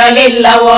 ಬರಲಿಲ್ಲವೋ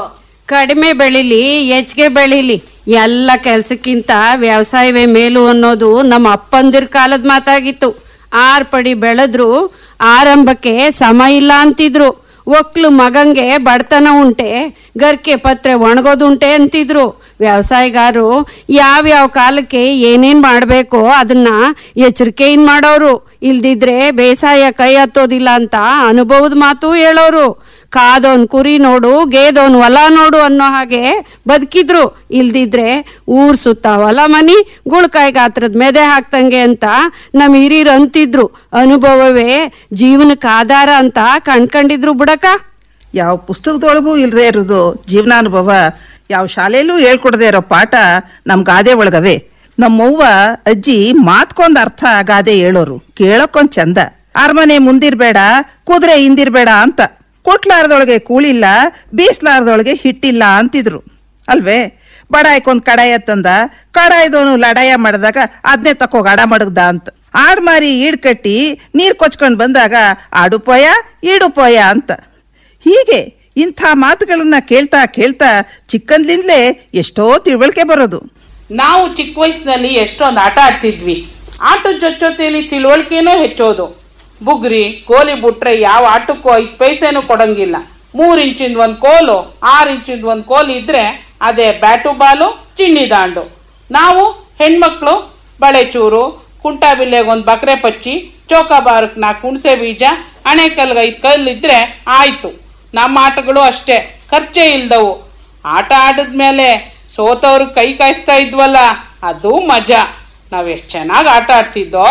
ಕಡಿಮೆ ಬೆಳಿಲಿ ಹೆಚ್ಚಿಗೆ ಬೆಳಿಲಿ ಎಲ್ಲ ಕೆಲ್ಸಕ್ಕಿಂತ ವ್ಯವಸಾಯವೇ ಮೇಲು ಅನ್ನೋದು ನಮ್ಮ ಅಪ್ಪಂದಿರ ಕಾಲದ ಮಾತಾಗಿತ್ತು ಆರ್ ಪಡಿ ಬೆಳೆದ್ರು ಆರಂಭಕ್ಕೆ ಸಮ ಇಲ್ಲ ಅಂತಿದ್ರು ಒಕ್ಲು ಮಗಂಗೆ ಬಡತನ ಉಂಟೆ ಗರ್ಕೆ ಪತ್ರೆ ಒಣಗೋದುಂಟೆ ಅಂತಿದ್ರು ವ್ಯವಸಾಯಗಾರರು ಯಾವ್ಯಾವ ಕಾಲಕ್ಕೆ ಏನೇನ್ ಮಾಡಬೇಕೋ ಅದನ್ನ ಎಚ್ಚರಿಕೆಯಿಂದ ಮಾಡೋರು ಇಲ್ದಿದ್ರೆ ಬೇಸಾಯ ಕೈ ಹತ್ತೋದಿಲ್ಲ ಅಂತ ಅನುಭವದ ಮಾತು ಹೇಳೋರು ಕಾದೋನ್ ಕುರಿ ನೋಡು ಗೇದೋನ್ ಹೊಲ ನೋಡು ಅನ್ನೋ ಹಾಗೆ ಬದುಕಿದ್ರು ಇಲ್ದಿದ್ರೆ ಊರ್ ಸುತ್ತ ಹೊಲ ಮನಿ ಗುಳ್ಕಾಯಿ ಗಾತ್ರದ ಮೆದೆ ಹಾಕ್ತಂಗೆ ಅಂತ ನಮ್ ಹಿರಿಯರು ಅಂತಿದ್ರು ಅನುಭವವೇ ಜೀವನಕ್ಕೆ ಆಧಾರ ಅಂತ ಕಣ್ಕಂಡಿದ್ರು ಬುಡಕ ಯಾವ ಪುಸ್ತಕದೊಳಗೂ ಇಲ್ಲದೆ ಇರೋದು ಜೀವನಾನುಭವ ಯಾವ ಶಾಲೆಯಲ್ಲೂ ಹೇಳ್ಕೊಡದೆ ಇರೋ ಪಾಠ ನಮ್ಮ ಗಾದೆ ಒಳಗವೆ ನಮ್ಮವ್ವ ಅಜ್ಜಿ ಮಾತ್ಕೊಂದ್ ಅರ್ಥ ಗಾದೆ ಹೇಳೋರು ಕೇಳಕ್ಕೊಂದ್ ಚಂದ ಅರಮನೆ ಮುಂದಿರ್ಬೇಡ ಕುದುರೆ ಹಿಂದಿರ್ಬೇಡ ಅಂತ ಕೊಟ್ಲಾರದೊಳಗೆ ಕೂಳಿಲ್ಲ ಬೀಸ್ಲಾರದೊಳಗೆ ಹಿಟ್ಟಿಲ್ಲ ಅಂತಿದ್ರು ಅಲ್ವೇ ಬಡಾಯ್ಕೊಂದ್ ಕಡಾಯ ತಂದ ಕಡಾಯ್ದವನು ಲಡಾಯ ಮಾಡಿದಾಗ ಅದನ್ನೇ ತಕೋಗ ಅಡ ಮಡಗ್ದ ಅಂತ ಆಡ್ ಮಾರಿ ಈಡ್ ಕಟ್ಟಿ ನೀರ್ ಕೊಚ್ಕೊಂಡ್ ಬಂದಾಗ ಆಡು ಪೋಯ ಈಡು ಪೋಯ ಅಂತ ಹೀಗೆ ಇಂಥ ಮಾತುಗಳನ್ನ ಕೇಳ್ತಾ ಕೇಳ್ತಾ ಚಿಕ್ಕಂದ್ಲಿಂದಲೇ ಎಷ್ಟೋ ತಿಳುವಳಿಕೆ ಬರೋದು ನಾವು ಚಿಕ್ಕ ವಯಸ್ಸಿನಲ್ಲಿ ಎಷ್ಟೊಂದು ಆಟ ಆಡ್ತಿದ್ವಿ ಆಟದ ಜೊತೆಲಿ ತಿಳುವಳಿಕೆನೂ ಹೆಚ್ಚೋದು ಬುಗ್ರಿ ಗೋಲಿ ಬಿಟ್ರೆ ಯಾವ ಆಟಕ್ಕೂ ಐದು ಪೈಸೆನೂ ಕೊಡಂಗಿಲ್ಲ ಮೂರು ಇಂಚಿಂದ ಒಂದು ಕೋಲು ಆರು ಇಂಚಿಂದ ಒಂದು ಕೋಲು ಇದ್ರೆ ಅದೇ ಬ್ಯಾಟು ಬಾಲು ಚಿನ್ನಿ ದಾಂಡು ನಾವು ಹೆಣ್ಮಕ್ಳು ಬಳೆಚೂರು ಕುಂಟಾಬಿಲ್ಲೆಗೆ ಒಂದು ಬಕ್ರೆ ಪಚ್ಚಿ ಚೌಕಾಬಾರಕ್ಕೆ ನಾಲ್ಕು ಹುಣಸೆ ಬೀಜ ಅಣೆಕಲ್ಗೆ ಐದು ಕಲ್ಲಿದ್ರೆ ಆಯ್ತು ನಮ್ಮ ಆಟಗಳು ಅಷ್ಟೇ ಖರ್ಚೇ ಇಲ್ದವು ಆಟ ಆಡಿದ್ಮೇಲೆ ಸೋತವ್ರು ಕೈ ಕಾಯಿಸ್ತಾ ಇದ್ವಲ್ಲ ಅದು ಮಜಾ ನಾವ್ ಎಷ್ಟ್ ಚೆನ್ನಾಗಿ ಆಟ ಆಡ್ತಿದ್ದೋ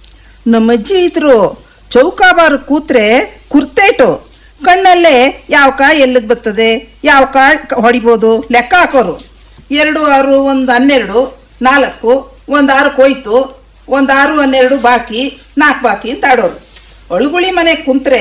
ನಮ್ಮ ಅಜ್ಜಿ ಇದ್ರು ಚೌಕಾಬಾರು ಕೂತ್ರೆ ಕುರ್ತೇಟು ಕಣ್ಣಲ್ಲೇ ಯಾವ ಕಾಯಿ ಎಲ್ಲಿಗೆ ಬರ್ತದೆ ಯಾವ ಕಾಯಿ ಹೊಡಿಬೋದು ಲೆಕ್ಕ ಹಾಕೋರು ಎರಡು ಆರು ಒಂದು ಹನ್ನೆರಡು ನಾಲ್ಕು ಒಂದು ಆರು ಕೊಯ್ತು ಒಂದು ಆರು ಹನ್ನೆರಡು ಬಾಕಿ ನಾಲ್ಕು ಬಾಕಿ ಅಂತ ಆಡೋರು ಅಳುಗುಳಿ ಮನೆಗೆ ಕುಂತ್ರೆ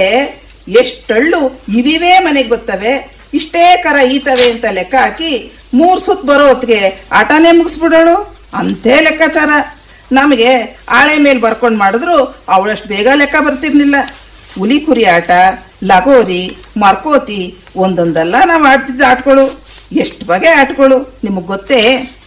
ಎಷ್ಟಳ್ಳು ಇವಿವೇ ಮನೆಗೆ ಬರ್ತವೆ ಇಷ್ಟೇ ಕರ ಈತವೆ ಅಂತ ಲೆಕ್ಕ ಹಾಕಿ ಮೂರು ಸುತ್ತ ಬರೋ ಹೊತ್ತಿಗೆ ಆಟನೇ ಮುಗಿಸ್ಬಿಡೋಳು ಅಂತೆ ಲೆಕ್ಕಾಚಾರ ನಮಗೆ ಆಳೆ ಮೇಲೆ ಬರ್ಕೊಂಡು ಮಾಡಿದ್ರು ಅವಳಷ್ಟು ಬೇಗ ಲೆಕ್ಕ ಬರ್ತಿರ್ಲಿಲ್ಲ ಹುಲಿ ಕುರಿ ಆಟ ಲಗೋರಿ ಮರ್ಕೋತಿ ಒಂದೊಂದಲ್ಲ ನಾವು ಆಡ್ತಿದ್ದ ಆಟಗಳು ಎಷ್ಟು ಬಗೆ ಆಟಗಳು ನಿಮಗೆ ಗೊತ್ತೇ